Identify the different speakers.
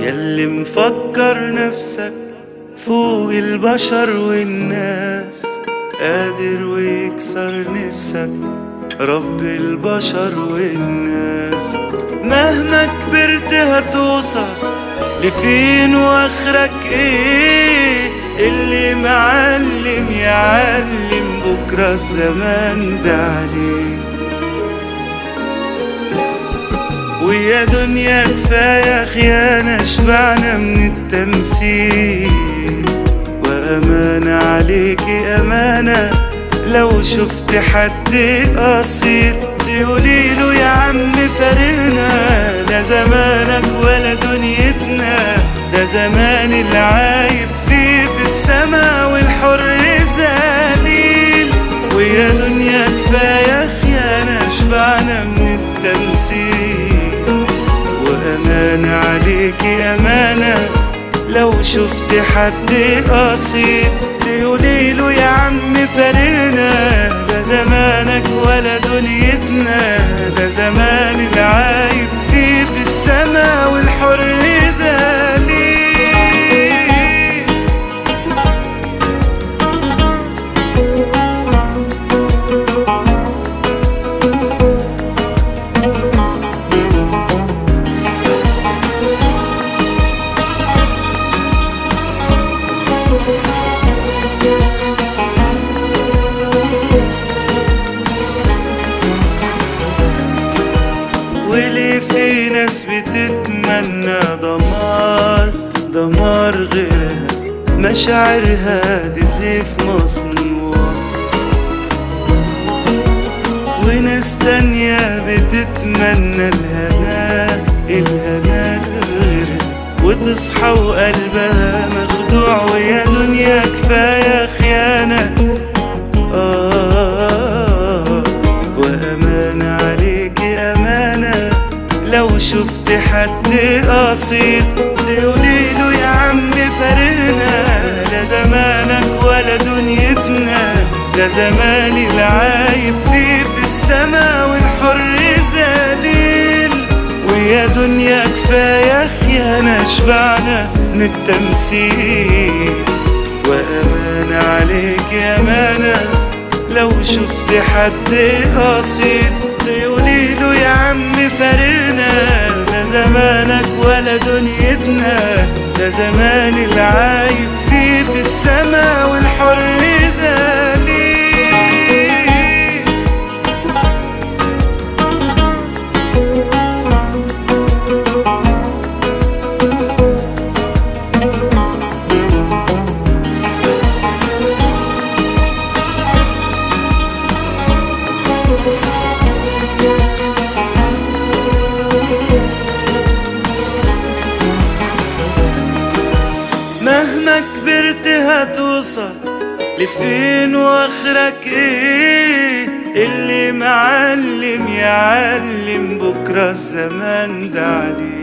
Speaker 1: ياللي مفكر نفسك فوق البشر والناس قادر ويكسر نفسك رب البشر والناس مهما كبرت هتوصل لفين واخرك ايه اللي معلم يعلم بكرة الزمان ده عليه ويا دنيا كفاية خيانة شبعنا من التمثيل وأمانة عليكي أمانة لو شفت حد قصيد تقوليله يا عم فارقنا لا زمانك ولا دنيتنا ده زمان العايب فيه في السما والحر ذليل ويا دنيا كفاية خيانة شبعنا من التمثيل وأمانة عليكي أمانة لو شفت حد قصيد تقوليله يا عم فارقنا ده زمانك ولا دنيتنا ده زمان العايب فيه في السما والحر ذليل وليه في ناس بتتمنى دمار دمار غيرها مشاعرها دي زيف مصنوع وناس تانية بتتمنى الهنا الهنا غيرها وتصحى وقلبها مخدوع ويا دنيا كفاية خيانة آه وأمانة عليكي أمانة لو شفت حد قصيد تقوليله يا عم فارقنا لا زمانك ولا دنيتنا ده زمان العايب فيه في السما والحر ذليل ويا دنيا كفاية خيانة شبعنا من التمثيل وأمانة عليك أمانة لو شفت حد قصيد تقوليله يا عم فارقنا لا زمانك ولا دنيتنا ده زمان العايب فيه في السما والحر ذليل مهما كبرت هتوصل لفين واخرك ايه اللي معلم يعلم بكرة الزمان ده عليه